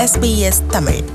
SBS Tamil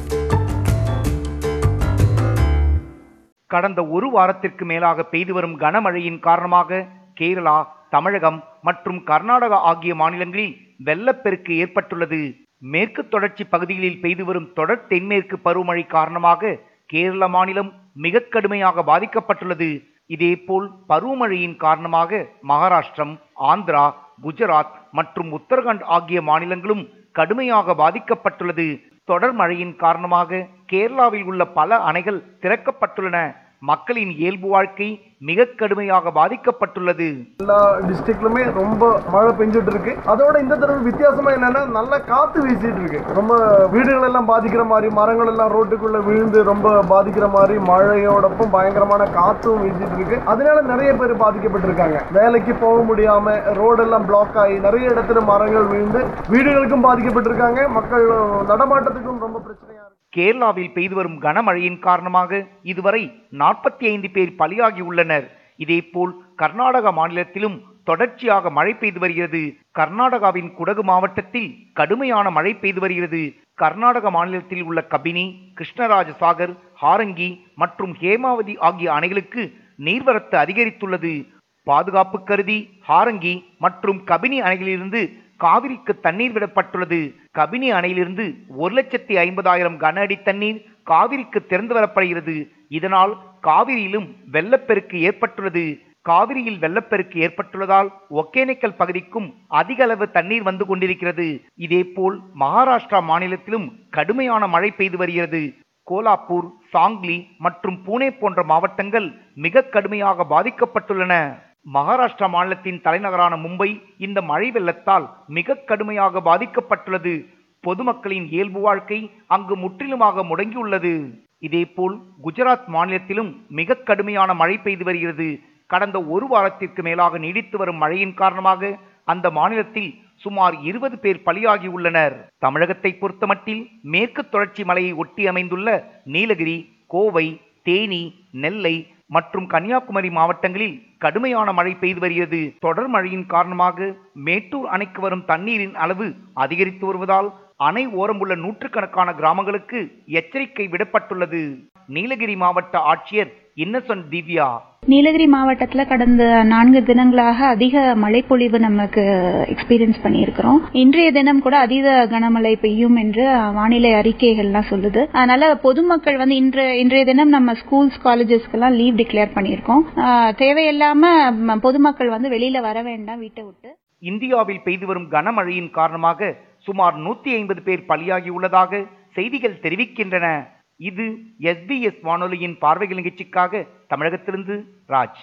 கடந்த ஒரு வாரத்திற்கு மேலாக பெய்து வரும் கனமழையின் காரணமாக கேரளா தமிழகம் மற்றும் கர்நாடகா ஆகிய மாநிலங்களில் வெள்ளப்பெருக்கு ஏற்பட்டுள்ளது மேற்கு தொடர்ச்சி பகுதிகளில் பெய்து வரும் தொடர் தென்மேற்கு பருவமழை காரணமாக கேரள மாநிலம் மிக கடுமையாக பாதிக்கப்பட்டுள்ளது இதேபோல் பருவமழையின் காரணமாக மகாராஷ்டிரம் ஆந்திரா குஜராத் மற்றும் உத்தரகாண்ட் ஆகிய மாநிலங்களும் கடுமையாக பாதிக்கப்பட்டுள்ளது தொடர் மழையின் காரணமாக கேரளாவில் உள்ள பல அணைகள் திறக்கப்பட்டுள்ளன மக்களின் இயல்பு வாழ்க்கை மிக கடுமையாக பாதிக்கப்பட்டுள்ளது எல்லா டிஸ்ட்ரிக்ட்லுமே ரொம்ப மழை பெஞ்சிட்டு இருக்கு அதோட இந்த தடவை வித்தியாசமா என்னன்னா நல்ல காத்து வீசிட்டு இருக்கு ரொம்ப வீடுகள் எல்லாம் பாதிக்கிற மாதிரி மரங்கள் எல்லாம் ரோட்டுக்குள்ள விழுந்து ரொம்ப பாதிக்கிற மாதிரி மழையோடப்பும் பயங்கரமான காத்தும் வீசிட்டு இருக்கு அதனால நிறைய பேர் பாதிக்கப்பட்டிருக்காங்க வேலைக்கு போக முடியாம ரோடெல்லாம் பிளாக் ஆகி நிறைய இடத்துல மரங்கள் விழுந்து வீடுகளுக்கும் பாதிக்கப்பட்டிருக்காங்க மக்கள் நடமாட்டத்துக்கும் ரொம்ப பிரச்சனையா இருக்கு கேரளாவில் பெய்து வரும் கனமழையின் காரணமாக இதுவரை நாற்பத்தி ஐந்து பேர் பலியாகி உள்ளனர் இதேபோல் கர்நாடக மாநிலத்திலும் தொடர்ச்சியாக மழை பெய்து வருகிறது கர்நாடகாவின் குடகு மாவட்டத்தில் கடுமையான மழை பெய்து வருகிறது கர்நாடக மாநிலத்தில் உள்ள கபினி கிருஷ்ணராஜ சாகர் ஹாரங்கி மற்றும் ஹேமாவதி ஆகிய அணைகளுக்கு நீர்வரத்து அதிகரித்துள்ளது பாதுகாப்பு கருதி ஹாரங்கி மற்றும் கபினி அணைகளிலிருந்து காவிரிக்கு தண்ணீர் விடப்பட்டுள்ளது கபினி அணையிலிருந்து ஒரு லட்சத்தி ஐம்பதாயிரம் கன அடி தண்ணீர் காவிரிக்கு திறந்து வரப்படுகிறது இதனால் காவிரியிலும் வெள்ளப்பெருக்கு ஏற்பட்டுள்ளது காவிரியில் வெள்ளப்பெருக்கு ஏற்பட்டுள்ளதால் ஒகேனக்கல் பகுதிக்கும் அதிக அளவு தண்ணீர் வந்து கொண்டிருக்கிறது இதேபோல் மகாராஷ்டிரா மாநிலத்திலும் கடுமையான மழை பெய்து வருகிறது கோலாப்பூர் சாங்லி மற்றும் பூனே போன்ற மாவட்டங்கள் மிக கடுமையாக பாதிக்கப்பட்டுள்ளன மகாராஷ்டிரா மாநிலத்தின் தலைநகரான மும்பை இந்த மழை வெள்ளத்தால் மிக கடுமையாக பாதிக்கப்பட்டுள்ளது பொதுமக்களின் இயல்பு வாழ்க்கை அங்கு முற்றிலுமாக முடங்கியுள்ளது இதேபோல் குஜராத் மாநிலத்திலும் மிக கடுமையான மழை பெய்து வருகிறது கடந்த ஒரு வாரத்திற்கு மேலாக நீடித்து வரும் மழையின் காரணமாக அந்த மாநிலத்தில் சுமார் இருபது பேர் பலியாகி உள்ளனர் தமிழகத்தை பொறுத்தமட்டில் மேற்கு தொடர்ச்சி மலையை ஒட்டி அமைந்துள்ள நீலகிரி கோவை தேனி நெல்லை மற்றும் கன்னியாகுமரி மாவட்டங்களில் கடுமையான மழை பெய்து வருகிறது தொடர் மழையின் காரணமாக மேட்டூர் அணைக்கு வரும் தண்ணீரின் அளவு அதிகரித்து வருவதால் அணை ஓரம் உள்ள நூற்றுக்கணக்கான கிராமங்களுக்கு எச்சரிக்கை விடப்பட்டுள்ளது நீலகிரி மாவட்ட ஆட்சியர் இன்னசென்ட் திவ்யா நீலகிரி மாவட்டத்துல கடந்த நான்கு தினங்களாக அதிக மழைப்பொழிவு நமக்கு எக்ஸ்பீரியன்ஸ் பண்ணியிருக்கிறோம் இன்றைய தினம் கூட அதீத கனமழை பெய்யும் என்று வானிலை அறிக்கைகள்லாம் சொல்லுது அதனால பொதுமக்கள் வந்து இன்று இன்றைய தினம் நம்ம ஸ்கூல்ஸ் காலேஜஸ்க்கெல்லாம் லீவ் டிக்ளேர் பண்ணியிருக்கோம் ஆஹ் தேவையில்லாம ம- பொதுமக்கள் வந்து வெளியில வர வேண்டாம் வீட்டை விட்டு இந்தியாவில் பெய்து வரும் கனமழையின் காரணமாக சுமார் நூத்தி ஐம்பது பேர் பலியாகி உள்ளதாக செய்திகள் தெரிவிக்கின்றன இது எஸ்பிஎஸ் வானொலியின் பார்வைகள் நிகழ்ச்சிக்காக தமிழகத்திலிருந்து ராஜ்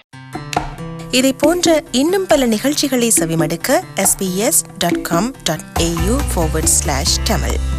இதை போன்ற இன்னும் பல நிகழ்ச்சிகளை செவிமடுக்க sbs.com.au forward slash tamil